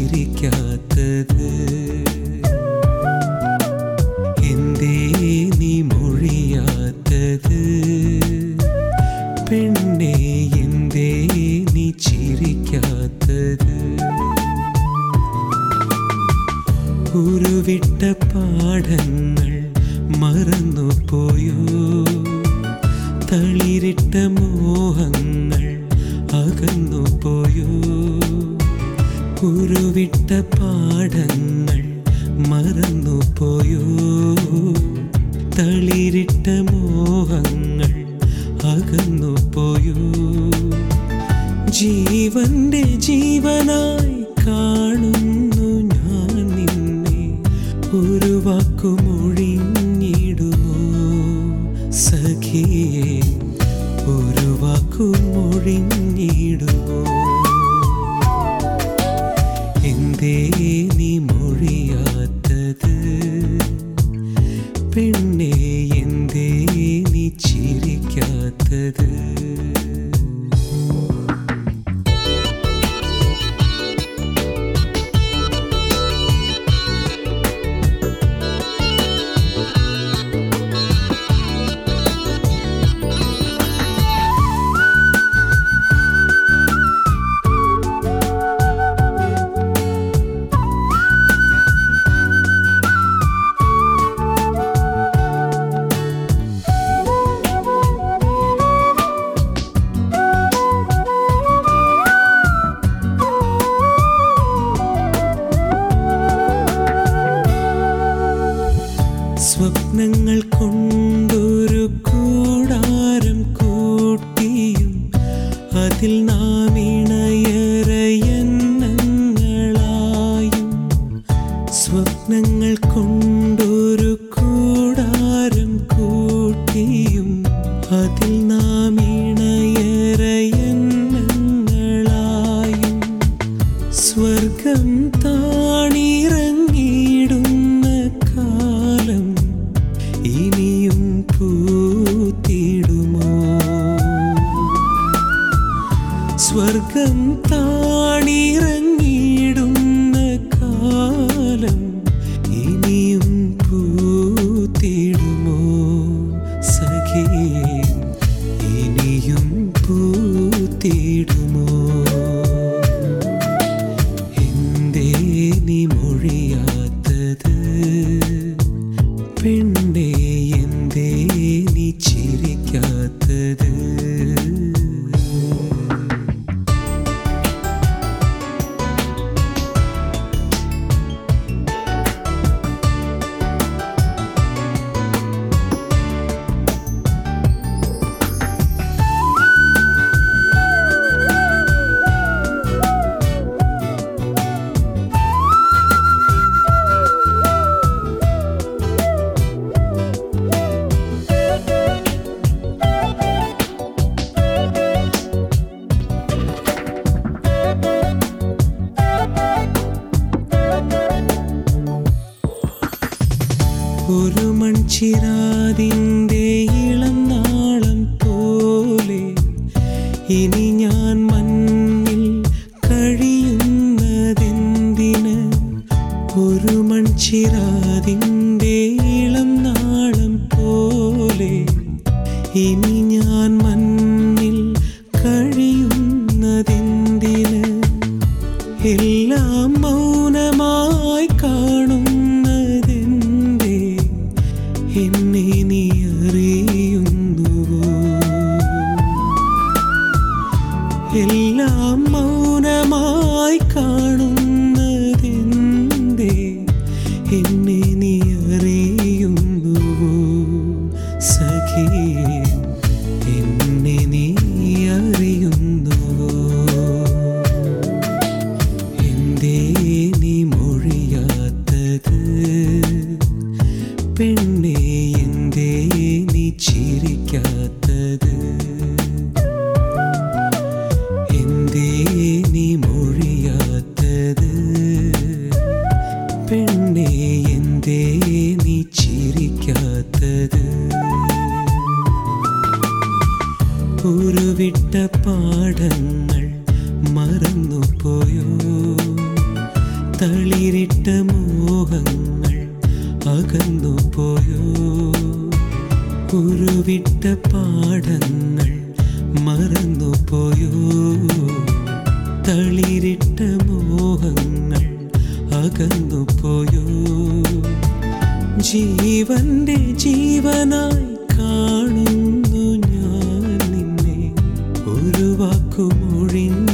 ചിരിക്കാത്തത് എന്തേ നീ മൊഴിയാത്തത് പെണ്ണെ എന്തേ നീ ചിരിക്കാത്തത് ഉരുവിട്ട പാഠങ്ങൾ മറന്നുപോയോ തളിരിട്ട മോഹങ്ങൾ അകന്നുപോയോ ഉരുവിട്ട പാഠങ്ങൾ മറന്നുപോയോ തളിരിട്ട മോഹങ്ങൾ അകന്നുപോയോ ജീവന്റെ ജീവനായി കാണുന്നു ഞാൻ നിന്നെ ഒരു വാക്കുമൊഴിഞ്ഞിടുമോ സഖിയെ ഒരു വാക്കുമൊഴിഞ്ഞിടുമോ എന്തേ നീ മൊഴിയാത്തത് പെണ്ണെ എന്തേ നീ ചിരിക്കാത്തത് സ്വപ്നങ്ങൾ കൊണ്ടൊരു കൂടാരം കൂട്ടിയും അതിൽ നാം ഇണയറയന്നങ്ങളായും സ്വപ്നങ്ങൾ കൊണ്ടൊരു കൂടാരം കൂട്ടിയും അതിൽ നാം ഇണയറയന്നങ്ങളായും സ്വർഗം താണിറങ്ങിയിടുന്ന കാലം ഇനിയും പൂത്തിടുമോ സ്വർഗം താണിറങ്ങിയിടുന്ന കാലം ഇനിയും പൂത്തിടുമോ സഖിയേ ഇനിയും പൂത്തിടുമോ എന്തേ നീ മൊഴിയാത്തത് പെണ്ണെ എന്തേ നീ ചിരിക്കാത്തത് ഒരു മൺചിരാതിൻ്റെ ഇളം നാളം പോലെ ഇനി ഞാൻ മണ്ണിൽ കഴിയുന്നതെന്തിന് ഒരു മൺചിരാതിൻ്റെ ഇളം നാളം പോലെ ഇനി ഞാൻ മണ്ണിൽ കഴിയുന്നതെന്തിന് എല്ലാം മൗനമായി കാണുന്നതെന്തേ എന്നെ നീ അറിയുന്നുവോ എല്ലാം മൗനമായി കാണുന്നതെന്തേ എന്നെ നീ അറിയുന്നുവോ സഖിയേ എന്നെ നീ അറിയുന്നുവോ എന്തേ നീ മൊഴിയാത്തത് പെണ്ണെ എന്തേ നീ ചിരിക്കാത്തത് എന്തേ നീ മൊഴിയാത്തത് പെണ്ണെ എന്തേ നീ ചിരിക്കാത്തത് ഉരുവിട്ട പാഠങ്ങൾ മറന്നുപോയോ തളിരിട്ട മോഹങ്ങൾ അകന്നു പോയോ ഉരുവിട്ട പാഠങ്ങൾ മറന്നു പോയോ തളിരിട്ട മോഹങ്ങൾ അകന്നു പോയോ ജീവന്റെ ജീവനായി കാണുന്നു ഞാൻ നിന്നെ ഒരു വാക്കു മൊഴിഞ്ഞ